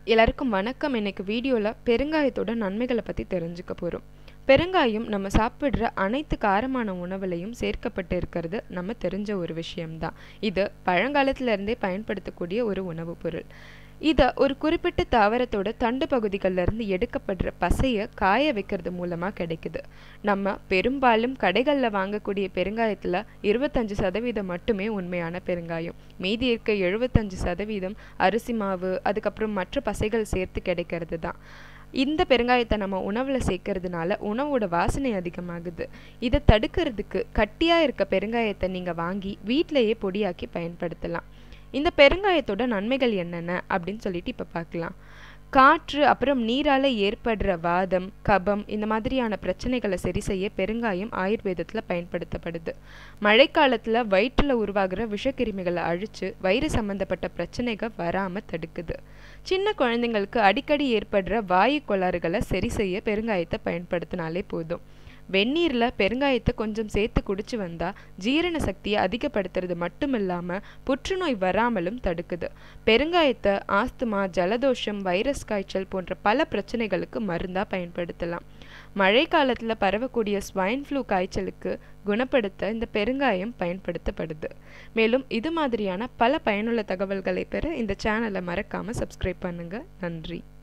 எல்லாருக்கும் வணக்கம் இன்னைக்கு வீடியோவில் பெருங்காயத்தோட நன்மைகளை பற்றி தெரிஞ்சுக்க போகிறோம் பெருங்காயம் நம்ம சாப்பிட்ற அனைத்து காரமான உணவுலையும் சேர்க்கப்பட்டு இருக்கிறது நம்ம தெரிஞ்ச ஒரு விஷயம்தான் இது பழங்காலத்துல இருந்தே பயன்படுத்தக்கூடிய ஒரு உணவுப் பொருள் இதை ஒரு குறிப்பிட்ட தாவரத்தோட தண்டு பகுதிகளில் இருந்து எடுக்கப்படுற பசையை காய வைக்கிறது மூலமாக கிடைக்குது நம்ம பெரும்பாலும் கடைகளில் வாங்கக்கூடிய பெருங்காயத்தில் இருபத்தஞ்சு சதவீதம் மட்டுமே உண்மையான பெருங்காயம் மீதி இருக்க எழுபத்தஞ்சு சதவீதம் அரிசி மாவு அதுக்கப்புறம் மற்ற பசைகள் சேர்த்து கிடைக்கிறது தான் இந்த பெருங்காயத்தை நம்ம உணவில் சேர்க்கறதுனால உணவோட வாசனை அதிகமாகுது இதை தடுக்கிறதுக்கு கட்டியாக இருக்க பெருங்காயத்தை நீங்கள் வாங்கி வீட்டிலையே பொடியாக்கி பயன்படுத்தலாம் இந்த பெருங்காயத்தோட நன்மைகள் என்னென்ன அப்படின்னு சொல்லிட்டு இப்போ பார்க்கலாம் காற்று அப்புறம் நீரால் ஏற்படுற வாதம் கபம் இந்த மாதிரியான பிரச்சனைகளை சரி செய்ய பெருங்காயம் ஆயுர்வேதத்தில் பயன்படுத்தப்படுது மழைக்காலத்தில் வயிற்றில் உருவாகிற விஷக்கிருமிகளை அழித்து வயிறு சம்மந்தப்பட்ட பிரச்சனைகள் வராமல் தடுக்குது சின்ன குழந்தைங்களுக்கு அடிக்கடி ஏற்படுற வாயு கோளாறுகளை சரி செய்ய பெருங்காயத்தை பயன்படுத்தினாலே போதும் வெந்நீரில் பெருங்காயத்தை கொஞ்சம் சேர்த்து குடிச்சு வந்தால் ஜீரண சக்தியை அதிகப்படுத்துறது மட்டும் இல்லாமல் புற்றுநோய் வராமலும் தடுக்குது பெருங்காயத்தை ஆஸ்துமா ஜலதோஷம் வைரஸ் காய்ச்சல் போன்ற பல பிரச்சனைகளுக்கு மருந்தாக பயன்படுத்தலாம் மழை காலத்தில் பரவக்கூடிய ஸ்வைன் ஃப்ளூ காய்ச்சலுக்கு குணப்படுத்த இந்த பெருங்காயம் பயன்படுத்தப்படுது மேலும் இது மாதிரியான பல பயனுள்ள தகவல்களை பெற இந்த சேனலை மறக்காமல் சப்ஸ்கிரைப் பண்ணுங்கள் நன்றி